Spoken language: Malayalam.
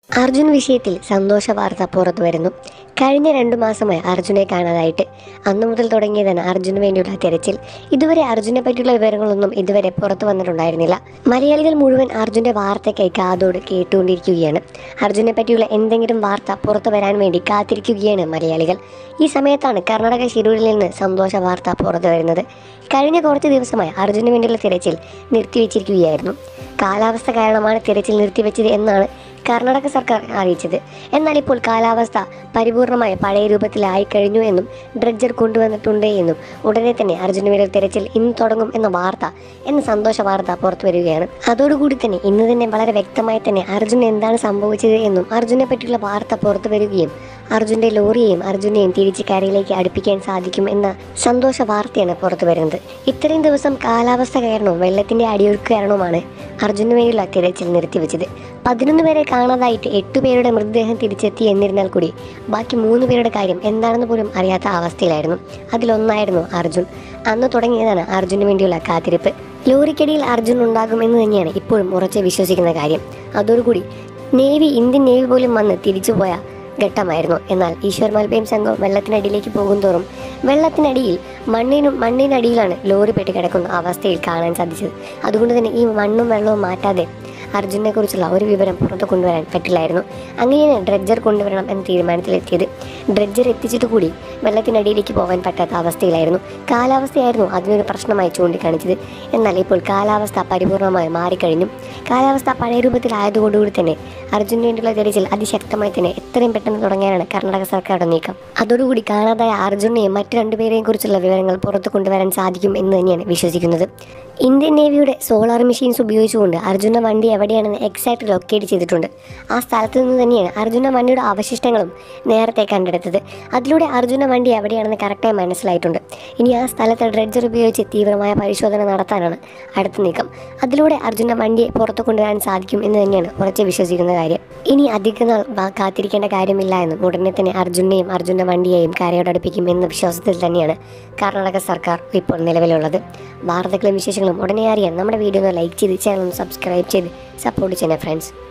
അർജുൻ വിഷയത്തിൽ സന്തോഷ വാർത്ത പുറത്തു വരുന്നു കഴിഞ്ഞ രണ്ടു മാസമായി അർജുനെ കാണാതായിട്ട് അന്നു മുതൽ തുടങ്ങിയതാണ് അർജുന് വേണ്ടിയുള്ള തെരച്ചിൽ ഇതുവരെ അർജുനെ പറ്റിയുള്ള വിവരങ്ങളൊന്നും ഇതുവരെ പുറത്തു വന്നിട്ടുണ്ടായിരുന്നില്ല മലയാളികൾ മുഴുവൻ അർജുന്റെ വാർത്തയ്ക്കായി കാതോട് കേട്ടുകൊണ്ടിരിക്കുകയാണ് അർജുനെ പറ്റിയുള്ള എന്തെങ്കിലും വാർത്ത പുറത്തു വരാൻ വേണ്ടി കാത്തിരിക്കുകയാണ് മലയാളികൾ ഈ സമയത്താണ് കർണാടക ശിരൂരിൽ നിന്ന് സന്തോഷ വാർത്ത പുറത്തു വരുന്നത് കഴിഞ്ഞ കുറച്ച് ദിവസമായി അർജുന് വേണ്ടിയുള്ള തിരച്ചിൽ നിർത്തിവെച്ചിരിക്കുകയായിരുന്നു കാലാവസ്ഥ കാരണമാണ് തിരച്ചിൽ നിർത്തിവെച്ചത് എന്നാണ് കർണാടക സർക്കാർ അറിയിച്ചത് എന്നാൽ ഇപ്പോൾ കാലാവസ്ഥ പരിപൂർണമായ പഴയ രൂപത്തിലായി കഴിഞ്ഞു എന്നും ഡ്രഡ്ജർ കൊണ്ടുവന്നിട്ടുണ്ട് എന്നും ഉടനെ തന്നെ അർജുന വീരർ തിരച്ചിൽ ഇന്ന് തുടങ്ങും എന്ന വാർത്ത എന്ന സന്തോഷ വാർത്ത പുറത്തു വരികയാണ് അതോടുകൂടി തന്നെ ഇന്ന് തന്നെ വളരെ വ്യക്തമായി തന്നെ അർജുൻ എന്താണ് സംഭവിച്ചത് എന്നും അർജുനെ പറ്റിയുള്ള വാർത്ത പുറത്തു വരികയും അർജുന്റെ ലോറിയെയും അർജുനെയും തിരിച്ച് കരയിലേക്ക് അടുപ്പിക്കാൻ സാധിക്കും എന്ന സന്തോഷ വാർത്തയാണ് പുറത്തു വരുന്നത് ഇത്രയും ദിവസം കാലാവസ്ഥ കാരണവും വെള്ളത്തിന്റെ അടിയൊഴുക്ക് കാരണവുമാണ് അർജുന് വേണ്ടിയുള്ള തിരച്ചിൽ നിർത്തിവെച്ചത് പതിനൊന്ന് പേരെ കാണാതായിട്ട് എട്ട് പേരുടെ മൃതദേഹം തിരിച്ചെത്തി എന്നിരുന്നാൽ കൂടി ബാക്കി മൂന്ന് പേരുടെ കാര്യം എന്താണെന്ന് പോലും അറിയാത്ത അവസ്ഥയിലായിരുന്നു അതിലൊന്നായിരുന്നു അർജുൻ അന്ന് തുടങ്ങിയതാണ് അർജുന് വേണ്ടിയുള്ള കാത്തിരിപ്പ് ലോറിക്കടിയിൽ അർജുൻ ഉണ്ടാകും എന്ന് തന്നെയാണ് ഇപ്പോഴും ഉറച്ച് വിശ്വസിക്കുന്ന കാര്യം അതോടുകൂടി നേവി ഇന്ത്യൻ നേവി പോലും വന്ന് തിരിച്ചുപോയ ഘട്ടമായിരുന്നു എന്നാൽ ഈശ്വർ മൽപ്പയും സംഘം വെള്ളത്തിനടിയിലേക്ക് പോകുന്തോറും വെള്ളത്തിനടിയിൽ മണ്ണിനും മണ്ണിനടിയിലാണ് ലോറി പെട്ടി കിടക്കുന്ന അവസ്ഥയിൽ കാണാൻ സാധിച്ചത് അതുകൊണ്ട് തന്നെ ഈ മണ്ണും വെള്ളവും മാറ്റാതെ അർജുനെ കുറിച്ചുള്ള ഒരു വിവരം പുറത്തു കൊണ്ടുവരാൻ പറ്റില്ലായിരുന്നു അങ്ങനെയാണ് ഡ്രഡ്ജർ കൊണ്ടുവരണം എന്ന തീരുമാനത്തിലെത്തിയത് ഡ്രഡ്ജർ എത്തിച്ചിട്ട് കൂടി വെള്ളത്തിനടിയിലേക്ക് പോകാൻ പറ്റാത്ത അവസ്ഥയിലായിരുന്നു കാലാവസ്ഥയായിരുന്നു അതിനൊരു പ്രശ്നമായി ചൂണ്ടിക്കാണിച്ചത് എന്നാൽ ഇപ്പോൾ കാലാവസ്ഥ പരിപൂർണമായി മാറിക്കഴിഞ്ഞു കാലാവസ്ഥ പഴയ രൂപത്തിലായതുകൊണ്ടുകൂടി തന്നെ അർജുന് വേണ്ടിയുള്ള തിരച്ചിൽ അതിശക്തമായി തന്നെ എത്രയും പെട്ടെന്ന് തുടങ്ങാനാണ് കർണാടക സർക്കാരുടെ നീക്കം അതോടുകൂടി കാണാതായ അർജുനെയും മറ്റു രണ്ടുപേരെയും കുറിച്ചുള്ള വിവരങ്ങൾ പുറത്തു കൊണ്ടുവരാൻ സാധിക്കും എന്ന് തന്നെയാണ് വിശ്വസിക്കുന്നത് ഇന്ത്യൻ നേവിയുടെ സോളാർ മെഷീൻസ് ഉപയോഗിച്ചുകൊണ്ട് അർജുന വണ്ടി എവിടെയാണെന്ന് എക്സാക്ട് ലൊക്കേറ്റ് ചെയ്തിട്ടുണ്ട് ആ സ്ഥലത്ത് നിന്ന് തന്നെയാണ് അർജുന വണ്ടിയുടെ അവശിഷ്ടങ്ങളും നേരത്തെ കണ്ടെടുത്തത് അതിലൂടെ അർജുന വണ്ടി എവിടെയാണെന്ന് കറക്റ്റായി മനസ്സിലായിട്ടുണ്ട് ഇനി ആ സ്ഥലത്ത് ഡ്രഡ്ജർ ഉപയോഗിച്ച് തീവ്രമായ പരിശോധന നടത്താനാണ് അടുത്ത നീക്കം അതിലൂടെ അർജുന വണ്ടിയെ പുറത്തു കൊണ്ടുവരാൻ സാധിക്കും എന്ന് തന്നെയാണ് ഉറച്ച് വിശ്വസിക്കുന്ന കാര്യം ഇനി അധിക നാൾ വാ- കാത്തിരിക്കേണ്ട കാര്യമില്ല എന്നും ഉടനെ തന്നെ അർജുനെയും അർജുന വണ്ടിയെയും കരയോടടുപ്പിക്കും എന്ന വിശ്വാസത്തിൽ തന്നെയാണ് കർണാടക സർക്കാർ ഇപ്പോൾ നിലവിലുള്ളത് വാർത്തകളും വിശേഷങ്ങളും ഉടനെ അറിയാൻ നമ്മുടെ വീഡിയോ ഒന്ന് ലൈക്ക് ചെയ്ത് ചാനൽ ഒന്ന് സബ്സ്ക്രൈബ് ചെയ്ത് സപ്പോർട്ട് ചെയ്യണേ ഫ്രണ്ട്സ്